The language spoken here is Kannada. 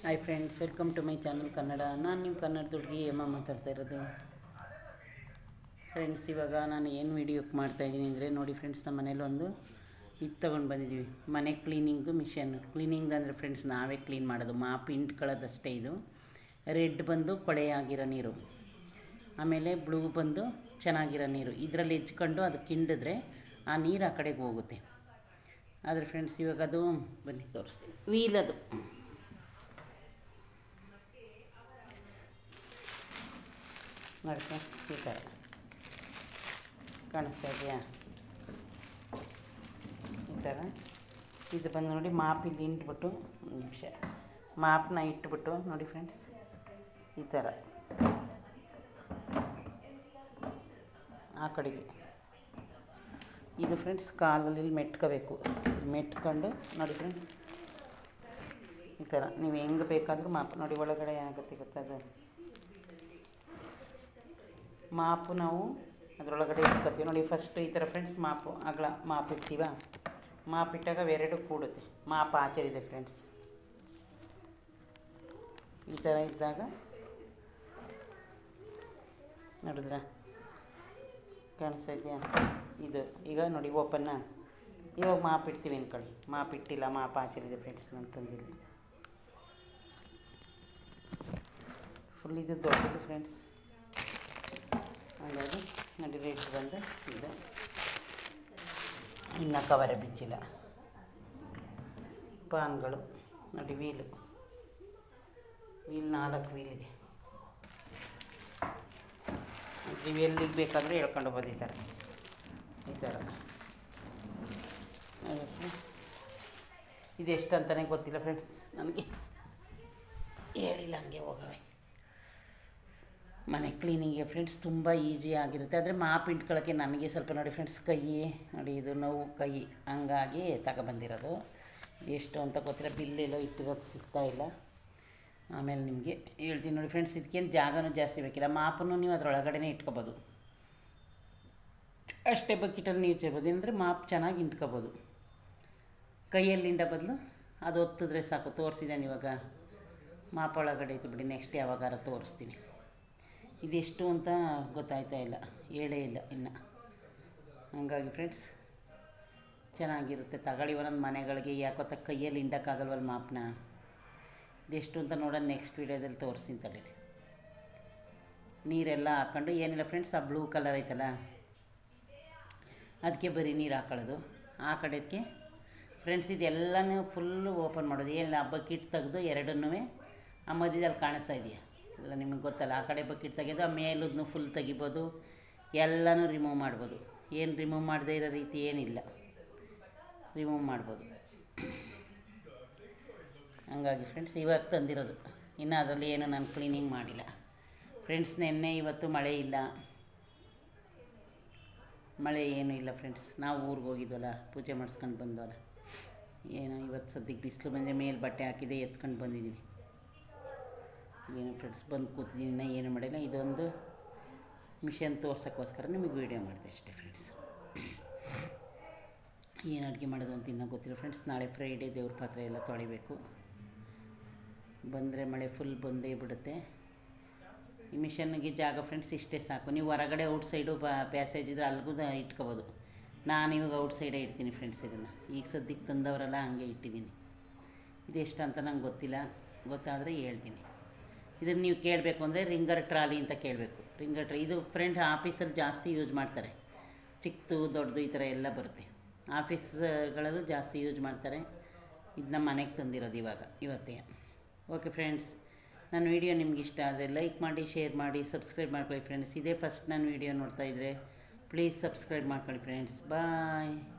hi friends welcome to my channel Kannada ನಾನು ನಿಮ್ಮ ಕನ್ನಡದ ಹುಡುಗಿ ಅಮ್ಮ ಮಾತಾಡ್ತಾ ಇರೋದು ಫ್ರೆಂಡ್ಸ್ ಇವಾಗ ನಾನು ಏನು ವೀಡಿಯೋಕ್ಕೆ ಮಾಡ್ತಾಯಿದ್ದೀನಿ ಅಂದರೆ ನೋಡಿ ಫ್ರೆಂಡ್ಸ್ ನಮ್ಮ ಮನೇಲಿ ಒಂದು ಇದು ತೊಗೊಂಡು ಬಂದಿದ್ದೀವಿ ಮನೆ ಕ್ಲೀನಿಂಗು ಮಿಷನ್ ಕ್ಲೀನಿಂಗ್ ಅಂದರೆ ಫ್ರೆಂಡ್ಸ್ ನಾವೇ ಕ್ಲೀನ್ ಮಾಡೋದು ಮಾಪ್ ಹಿಂಡ್ಕೊಳ್ಳೋದಷ್ಟೇ ಇದು ರೆಡ್ ಬಂದು ಕೊಳೆಯಾಗಿರೋ ನೀರು ಆಮೇಲೆ ಬ್ಲೂ ಬಂದು ಚೆನ್ನಾಗಿರೋ ನೀರು ಇದರಲ್ಲಿ ಹೆಚ್ಕೊಂಡು ಅದಕ್ಕೆ ಹಿಂಡಿದ್ರೆ ಆ ನೀರು ಆ ಕಡೆಗೆ ಹೋಗುತ್ತೆ ಆದರೆ ಫ್ರೆಂಡ್ಸ್ ಇವಾಗ ಅದು ಬನ್ನಿ ತೋರಿಸ್ತೀನಿ ವೀಲ್ ಅದು ನೋಡಿ ಫ್ರೆಂಡ್ಸ್ ಈ ಥರ ಕಾಣಿಸ್ತಾ ಇದೆಯಾ ಈ ಥರ ಇದು ಬಂದು ನೋಡಿ ಮಾಪ್ ಇಲ್ಲಿ ಇಂಟ್ಬಿಟ್ಟು ಒಂದು ನಿಮಿಷ ಮಾಪನ್ನ ಇಟ್ಬಿಟ್ಟು ನೋಡಿ ಫ್ರೆಂಡ್ಸ್ ಈ ಥರ ಆ ಕಡೆಗೆ ಇದು ಫ್ರೆಂಡ್ಸ್ ಕಾಲಲ್ಲಿ ಇಲ್ಲಿ ಮೆಟ್ಕೋಬೇಕು ಮೆಟ್ಕೊಂಡು ನೋಡಿ ಫ್ರೆಂಡ್ಸ್ ಈ ಥರ ನೀವು ಹೆಂಗೆ ಬೇಕಾದರೂ ಮಾಪ್ ನೋಡಿ ಒಳಗಡೆ ಆಗುತ್ತೆ ಗೊತ್ತದು ಮಾಪು ನಾವು ಅದರೊಳಗಡೆ ಇಟ್ಕೊತೀವಿ ನೋಡಿ ಫಸ್ಟ್ ಈ ಥರ ಫ್ರೆಂಡ್ಸ್ ಮಾಪು ಅಗಲ ಮಾಪ್ ಇಡ್ತೀವ ಮಾಪ್ ಇಟ್ಟಾಗ ಅವೆರಡು ಕೂಡುತ್ತೆ ಮಾಪ್ ಆಚೆ ಇದೆ ಫ್ರೆಂಡ್ಸ್ ಈ ಥರ ಇದ್ದಾಗ ನೋಡಿದ್ರ ಕಾಣಿಸ್ತಾ ಇದೆಯಾ ಇದು ಈಗ ನೋಡಿ ಓಪನ್ನ ಇವಾಗ ಮಾಪ್ ಇಡ್ತೀವಿ ಅಂದ್ಕೊಳ್ಳಿ ಮಾಪ್ ಇಟ್ಟಿಲ್ಲ ಮಾಪ್ ಆಚರಿದೆ ಫ್ರೆಂಡ್ಸ್ ನಾನು ತಂದಿಲ್ಲ ಫುಲ್ ಇದು ದೊಡ್ಡದು ಫ್ರೆಂಡ್ಸ್ ಹಾಗಾಗಿ ನೋಡಿ ರೇಟ್ ಬಂದು ಇದು ಇನ್ನು ಕವರೇ ಬಿಚ್ಚಿಲ್ಲ ಪಾನ್ಗಳು ನೋಡಿ ವೀಲು ವೀಲ್ ನಾಲ್ಕು ವೀಲ್ ಇದೆ ನೀವು ಎಲ್ಲಿಗೆ ಬೇಕಾದರೂ ಹೇಳ್ಕೊಂಡು ಹೋಗ್ಬೋದು ಈ ಥರ ಈ ಥರ ಇದೆಷ್ಟು ಅಂತಲೇ ಗೊತ್ತಿಲ್ಲ ಫ್ರೆಂಡ್ಸ್ ನನಗೆ ಹೇಳಿಲ್ಲ ಹಂಗೆ ಹೋಗವೆ ಮನೆ ಕ್ಲೀನಿಂಗ್ಗೆ ಫ್ರೆಂಡ್ಸ್ ತುಂಬ ಈಸಿ ಆಗಿರುತ್ತೆ ಆದರೆ ಮಾಪ್ ಇಟ್ಕೊಳ್ಳೋಕ್ಕೆ ನನಗೆ ಸ್ವಲ್ಪ ನೋಡಿ ಫ್ರೆಂಡ್ಸ್ ಕೈ ನೋಡಿ ಇದು ನೋವು ಕೈ ಹಂಗಾಗಿ ತಗೊಬಂದಿರೋದು ಎಷ್ಟು ಅಂತ ಗೊತ್ತಿಲ್ಲ ಬಿಲ್ಲೆಲ್ಲೋ ಇಟ್ಟಿರೋದು ಸಿಗ್ತಾ ಇಲ್ಲ ಆಮೇಲೆ ನಿಮಗೆ ಹೇಳ್ತೀನಿ ನೋಡಿ ಫ್ರೆಂಡ್ಸ್ ಇದಕ್ಕೇನು ಜಾಗನೂ ಜಾಸ್ತಿ ಬೇಕಿಲ್ಲ ಮಾಪನ್ನು ನೀವು ಅದರೊಳಗಡೆ ಇಟ್ಕೋಬೋದು ಅಷ್ಟೇ ಬಕೆಟಲ್ಲಿ ನೀವು ಚೆಬೋದು ಅಂದರೆ ಮಾಪ್ ಚೆನ್ನಾಗಿ ಇಂಟ್ಕೋಬೋದು ಕೈಯಲ್ಲಿ ಹಿಂಡ ಬದಲು ಅದು ಒತ್ತಿದ್ರೆ ಸಾಕು ತೋರಿಸಿದ್ದೇನೆ ಇವಾಗ ಮಾಪ್ ಒಳಗಡೆ ಇತ್ತು ಬಿಡಿ ನೆಕ್ಸ್ಟ್ ಯಾವಾಗಾರ ತೋರಿಸ್ತೀನಿ ಇದೆಷ್ಟು ಅಂತ ಗೊತ್ತಾಯ್ತಾ ಇಲ್ಲ ಹೇಳೇ ಇಲ್ಲ ಇನ್ನು ಹಂಗಾಗಿ ಫ್ರೆಂಡ್ಸ್ ಚೆನ್ನಾಗಿರುತ್ತೆ ತಗೊಳ್ಳಿ ಒಂದೊಂದು ಮನೆಗಳಿಗೆ ಯಾಕೊತ್ತ ಕೈಯಲ್ಲಿ ಹಿಂಡಕ್ಕಾಗಲ್ವಲ್ಲ ಮಾಪನ್ನ ಇದೆಷ್ಟು ಅಂತ ನೋಡೋಣ ನೆಕ್ಸ್ಟ್ ವೀಡಿಯೋದಲ್ಲಿ ತೋರಿಸ್ತೀನಿ ತಡೀರಿ ನೀರೆಲ್ಲ ಹಾಕ್ಕೊಂಡು ಏನಿಲ್ಲ ಫ್ರೆಂಡ್ಸ್ ಆ ಬ್ಲೂ ಕಲರ್ ಐತಲ್ಲ ಅದಕ್ಕೆ ಬರೀ ನೀರು ಹಾಕೊಳ್ಳೋದು ಆ ಕಡೆದಕ್ಕೆ ಫ್ರೆಂಡ್ಸ್ ಇದೆಲ್ಲನೂ ಫುಲ್ಲು ಓಪನ್ ಮಾಡೋದು ಏನಿಲ್ಲ ಆ ಬಕೆಟ್ ತೆಗೆದು ಎರಡನ್ನೂ ಆ ಮಧ್ಯದಲ್ಲಿ ಕಾಣಿಸ್ತಾ ಇದೆಯಾ ಎಲ್ಲ ನಿಮಗೆ ಗೊತ್ತಲ್ಲ ಆ ಕಡೆ ಬಕೆಟ್ ತೆಗೆದು ಆ ಮೇಲದನ್ನು ಫುಲ್ ತೆಗಿಬೋದು ಎಲ್ಲನೂ ರಿಮೂವ್ ಮಾಡ್ಬೋದು ಏನು ರಿಮೂವ್ ಮಾಡದೇ ಇರೋ ರೀತಿ ಏನಿಲ್ಲ ರಿಮೂವ್ ಮಾಡ್ಬೋದು ಹಂಗಾಗಿ ಫ್ರೆಂಡ್ಸ್ ಇವಾಗ ತಂದಿರೋದು ಇನ್ನು ಅದರಲ್ಲಿ ಏನು ನಾನು ಕ್ಲೀನಿಂಗ್ ಮಾಡಿಲ್ಲ ಫ್ರೆಂಡ್ಸ್ ನಿನ್ನೆ ಇವತ್ತು ಮಳೆ ಇಲ್ಲ ಮಳೆ ಏನೂ ಇಲ್ಲ ಫ್ರೆಂಡ್ಸ್ ನಾವು ಊರಿಗೆ ಹೋಗಿದ್ವಲ್ಲ ಪೂಜೆ ಮಾಡಿಸ್ಕೊಂಡು ಬಂದವಲ್ಲ ಏನೋ ಇವತ್ತು ಸದ್ಯಕ್ಕೆ ಬಿಸಿಲು ಬಂದರೆ ಮೇಲೆ ಬಟ್ಟೆ ಹಾಕಿದೆ ಎತ್ಕೊಂಡು ಬಂದಿದ್ದೀವಿ ಏನು ಫ್ರೆಂಡ್ಸ್ ಬಂದು ಕೂತಿದ್ದೀನಿ ಇನ್ನೂ ಏನು ಮಾಡಿಲ್ಲ ಇದೊಂದು ಮಿಷನ್ ತೋರ್ಸೋಕ್ಕೋಸ್ಕರ ನಿಮಗೆ ವೀಡಿಯೋ ಮಾಡಿದೆ ಅಷ್ಟೇ ಫ್ರೆಂಡ್ಸ್ ಏನು ಅಡುಗೆ ಮಾಡೋದು ಅಂತ ಇನ್ನೂ ಗೊತ್ತಿಲ್ಲ ಫ್ರೆಂಡ್ಸ್ ನಾಳೆ ಫ್ರೈಡೇ ದೇವ್ರ ಪಾತ್ರೆ ಎಲ್ಲ ತೊಳಿಬೇಕು ಬಂದರೆ ಮಳೆ ಫುಲ್ ಬಂದೇ ಬಿಡುತ್ತೆ ಈ ಮಿಷನ್ಗೆ ಜಾಗ ಫ್ರೆಂಡ್ಸ್ ಇಷ್ಟೇ ಸಾಕು ನೀವು ಹೊರಗಡೆ ಔಟ್ ಸೈಡು ಬ ಪ್ಯಾಸೇಜ್ ಇದ್ರೆ ಅಲ್ಲಿಗೂ ಇಟ್ಕೋಬೋದು ನಾನು ಇವಾಗ ಔಟ್ ಸೈಡೇ ಇಡ್ತೀನಿ ಫ್ರೆಂಡ್ಸ್ ಇದನ್ನು ಈಗ ಸದ್ಯಕ್ಕೆ ತಂದವರೆಲ್ಲ ಹಂಗೆ ಇಟ್ಟಿದ್ದೀನಿ ಇದೆಷ್ಟು ಅಂತ ನಂಗೆ ಗೊತ್ತಿಲ್ಲ ಗೊತ್ತಾದರೆ ಹೇಳ್ತೀನಿ ಇದನ್ನು ನೀವು ಕೇಳಬೇಕು ಅಂದರೆ ರಿಂಗರ್ ಟ್ರಾಲಿ ಅಂತ ಕೇಳಬೇಕು ರಿಂಗರ್ ಟ್ರಾ ಇದು ಫ್ರೆಂಡ್ ಆಫೀಸಲ್ಲಿ ಜಾಸ್ತಿ ಯೂಸ್ ಮಾಡ್ತಾರೆ ಚಿಕ್ಕದು ದೊಡ್ಡದು ಈ ಥರ ಎಲ್ಲ ಬರುತ್ತೆ ಆಫೀಸ್ಗಳಲ್ಲೂ ಜಾಸ್ತಿ ಯೂಸ್ ಮಾಡ್ತಾರೆ ಇದು ನಮ್ಮ ಮನೆಗೆ ತಂದಿರೋದು ಇವಾಗ ಇವತ್ತೇ ಓಕೆ ಫ್ರೆಂಡ್ಸ್ ನನ್ನ ವೀಡಿಯೋ ನಿಮ್ಗೆ ಇಷ್ಟ ಆದರೆ ಲೈಕ್ ಮಾಡಿ ಶೇರ್ ಮಾಡಿ ಸಬ್ಸ್ಕ್ರೈಬ್ ಮಾಡ್ಕೊಳ್ಳಿ ಫ್ರೆಂಡ್ಸ್ ಇದೇ ಫಸ್ಟ್ ನಾನು ವೀಡಿಯೋ ನೋಡ್ತಾಯಿದ್ರೆ ಪ್ಲೀಸ್ ಸಬ್ಸ್ಕ್ರೈಬ್ ಮಾಡ್ಕೊಳ್ಳಿ ಫ್ರೆಂಡ್ಸ್ ಬಾಯ್